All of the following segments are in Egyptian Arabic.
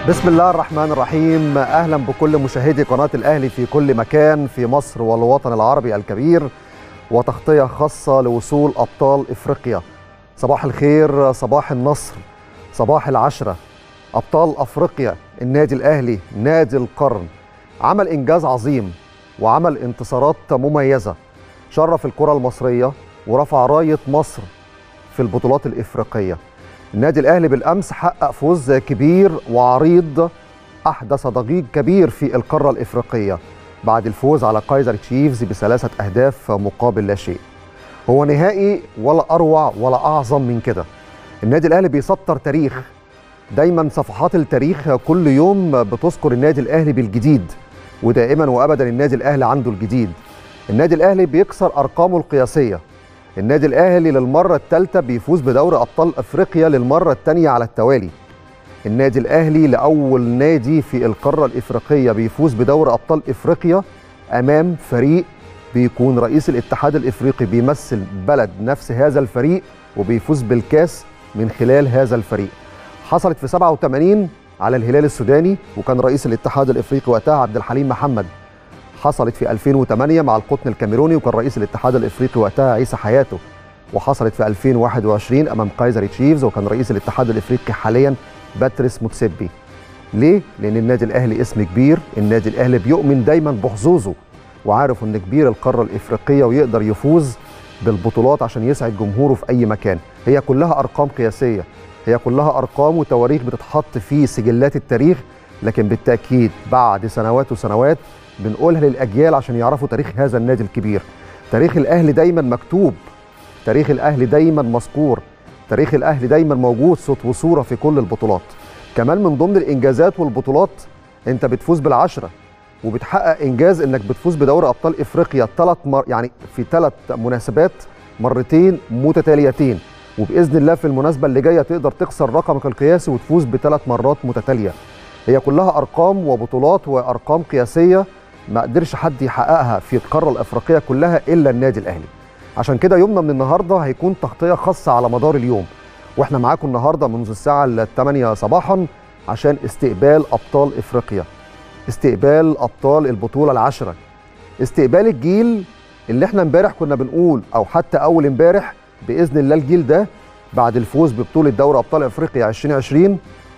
بسم الله الرحمن الرحيم اهلا بكل مشاهدي قناه الاهلي في كل مكان في مصر والوطن العربي الكبير وتغطيه خاصه لوصول ابطال افريقيا صباح الخير صباح النصر صباح العشره ابطال افريقيا النادي الاهلي نادي القرن عمل انجاز عظيم وعمل انتصارات مميزه شرف الكره المصريه ورفع رايه مصر في البطولات الافريقيه النادي الاهلي بالامس حقق فوز كبير وعريض احدث ضجيج كبير في القاره الافريقيه بعد الفوز على كايزر تشيفز بثلاثه اهداف مقابل لا شيء هو نهائي ولا اروع ولا اعظم من كده النادي الاهلي بيسطر تاريخ دايما صفحات التاريخ كل يوم بتذكر النادي الاهلي بالجديد ودائما وابدا النادي الاهلي عنده الجديد النادي الاهلي بيكسر ارقامه القياسيه النادي الاهلي للمره الثالثه بيفوز بدوري ابطال افريقيا للمره الثانيه على التوالي النادي الاهلي لاول نادي في القاره الافريقيه بيفوز بدوري ابطال افريقيا امام فريق بيكون رئيس الاتحاد الافريقي بيمثل بلد نفس هذا الفريق وبيفوز بالكاس من خلال هذا الفريق حصلت في 87 على الهلال السوداني وكان رئيس الاتحاد الافريقي وقتها عبد الحليم محمد حصلت في 2008 مع القطن الكاميروني وكان رئيس الاتحاد الافريقي وقتها عيسى حياته وحصلت في 2021 امام كايزر تشيفز وكان رئيس الاتحاد الافريقي حاليا باتريس موتسيبي ليه لان النادي الاهلي اسم كبير النادي الاهلي بيؤمن دايما بحظوظه وعارف ان كبير القاره الافريقيه ويقدر يفوز بالبطولات عشان يسعد جمهوره في اي مكان هي كلها ارقام قياسيه هي كلها ارقام وتواريخ بتتحط في سجلات التاريخ لكن بالتاكيد بعد سنوات وسنوات بنقولها للاجيال عشان يعرفوا تاريخ هذا النادي الكبير تاريخ الاهلي دايما مكتوب تاريخ الاهلي دايما مذكور تاريخ الاهلي دايما موجود صوت وصوره في كل البطولات كمان من ضمن الانجازات والبطولات انت بتفوز بالعشره وبتحقق انجاز انك بتفوز بدوري ابطال افريقيا ثلاث مر... يعني في ثلاث مناسبات مرتين متتاليتين وباذن الله في المناسبه اللي جايه تقدر تكسر رقمك القياسي وتفوز بثلاث مرات متتاليه هي كلها ارقام وبطولات وارقام قياسيه ما قدرش حد يحققها في القاره الافريقيه كلها الا النادي الاهلي عشان كده يومنا من النهارده هيكون تغطيه خاصه على مدار اليوم واحنا معاكم النهارده منذ الساعه الثامنة صباحا عشان استقبال ابطال افريقيا استقبال ابطال البطوله العشره استقبال الجيل اللي احنا امبارح كنا بنقول او حتى اول امبارح باذن الله الجيل ده بعد الفوز ببطوله دوري ابطال افريقيا 2020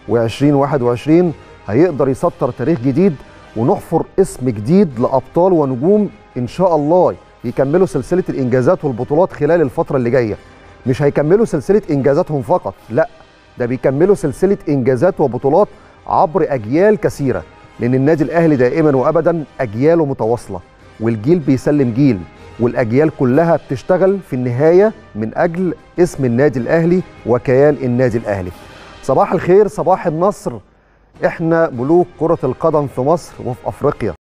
و2021 هيقدر يسطر تاريخ جديد ونحفر اسم جديد لابطال ونجوم ان شاء الله يكملوا سلسله الانجازات والبطولات خلال الفتره اللي جايه مش هيكملوا سلسله انجازاتهم فقط لا ده بيكملوا سلسله انجازات وبطولات عبر اجيال كثيره لان النادي الاهلي دائما وابدا اجياله متواصله والجيل بيسلم جيل والاجيال كلها بتشتغل في النهايه من اجل اسم النادي الاهلي وكيان النادي الاهلي صباح الخير صباح النصر احنا ملوك كره القدم في مصر وفي افريقيا